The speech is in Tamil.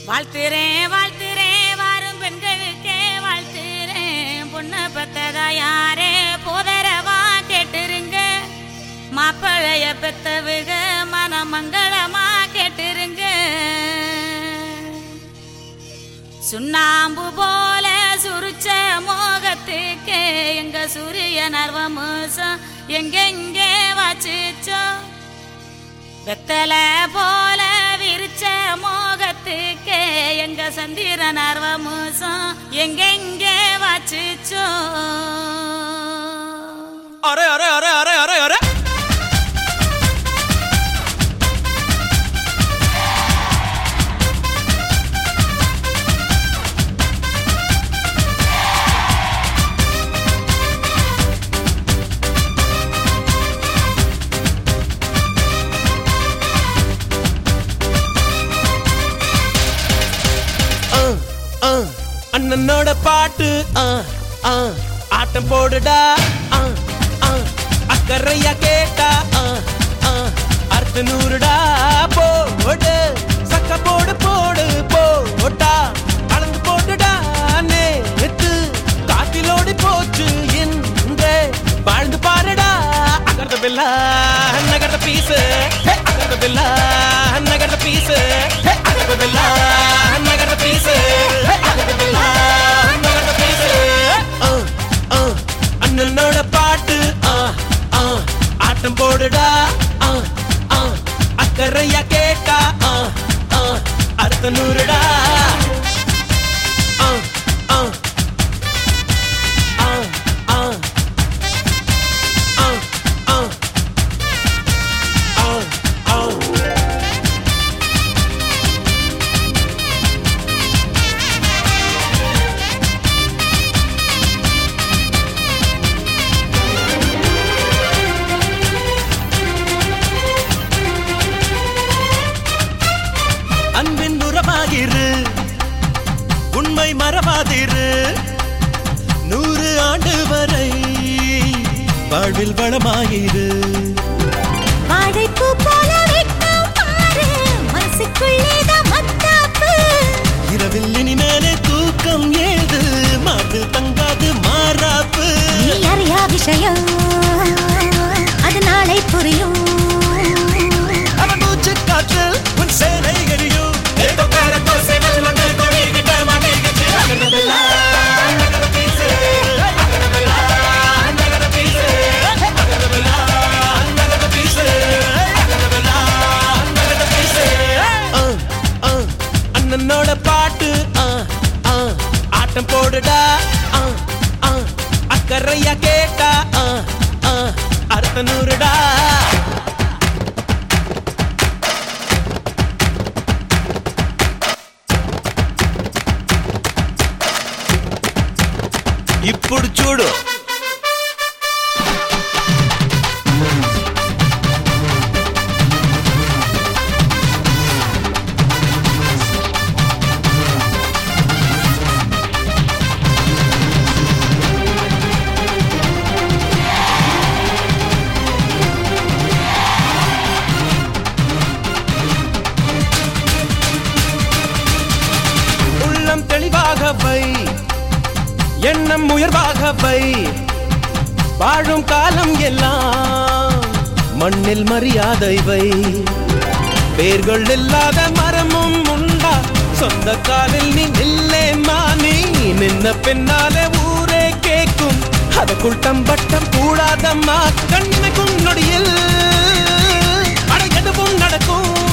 வாழ்த்துறேன் வாழ்த்துறேன் வாரும் பெண்களுக்கே வாழ்த்துறேன் பொண்ணு பெத்ததா யாரே போதரவா கேட்டுருங்க மாப்பிளைய பெத்தவுக மனமங்களமா கேட்டுருங்க சுண்ணாம்பு போல சுருச்ச மோகத்துக்கு எங்க சூரிய நர்வமுசம் எங்கெங்கே வாச்சிச்சோ வெத்தல போல விரிச்ச மோகத்துக்கு எங்க சந்திர நர்வமுசம் எங்கெங்கே வாச்சிச்சோ அரே அரே அரே அரே அரே அரே ஆ, ஆ, அண்ணனோட பாட்டு ஆ, ஆ, ஆட்டம் போடுடா ஆ, ஆ, அக்கறையா கேட்டா ஆ, ஆ, அர்த்த நூறுடா போடு சக்க போடு போடு போட்டா அளந்து போட்டுடா நேத்து காத்திலோடி போச்சு இந்த வாழ்ந்து பாருடா அகர்த பில்லா நகர்த பீசு அகர்த பில்லா நகர்த பீசு அகர்த பில்லா நகர்த பீசு அகர்த பில்லா நகர்த பீசு அண்ணனோட பாட்டு ஆ, ஆ, ஆட்டம் போடுடா ஆ, ஆ, அக்கறையா கேட்டா ஆ, ஆ, அர்த்த நூறுடா ஆ, ஆ, ஆ, ஆ, ஆ, ஆ, ஆ, ஆ. அன்பின் உறவாகிரு உண்மை மறவாதிரு நூறு ஆண்டு வரை வாழ்வில் வளமாயிரு வாழைப்பூ போல வெட்கம் பாரு மனசுக்குள்ளேதான் மத்தாப்பு இரவில் இனிமேலே தூக்கம் ஏது மார்பில் தங்காது மாறாப்பு நீ அறியா விஷயம் அது நாளை புரியும் அவன் மூச்சு காற்று உன் சேனை எரியும் ஏதோக்கார தோசைகள் மண்டல் கொடி கிட்ட மாட்டேங்குது அகரமில்லா, அகர பீசு, அகரமில்லா, அகர பீசு, அகரமில்லா, அகர பீசு, அகரமில்லா, அகர பீசு. ஆ, ஆ, அண்ணனோட பாட்டு ஆ, ஆ, ஆட்டம் போடுடா ஆ, ஆ, அக்கறையா கேட்டா ஆ, ஆ, அர்த்த நூறுடா ఇప్పుడు చూడు உள்ளம் தெளிவாக வை எண்ணம் உயர்வாக வை வாழும் காலம் எல்லாம் மண்ணில் மரியாதை வை வேர்கள் இல்லாத மரமும் உண்டா சொந்த காலில் நீ நில்லே மானி நின்ன பின்னாலே ஊரே கேக்கும் அதற்குள் தம்பட்டம் கூடாதம்மா கண்ணிமைக்கும் நொடியில் அட எதுவும் நடக்கும்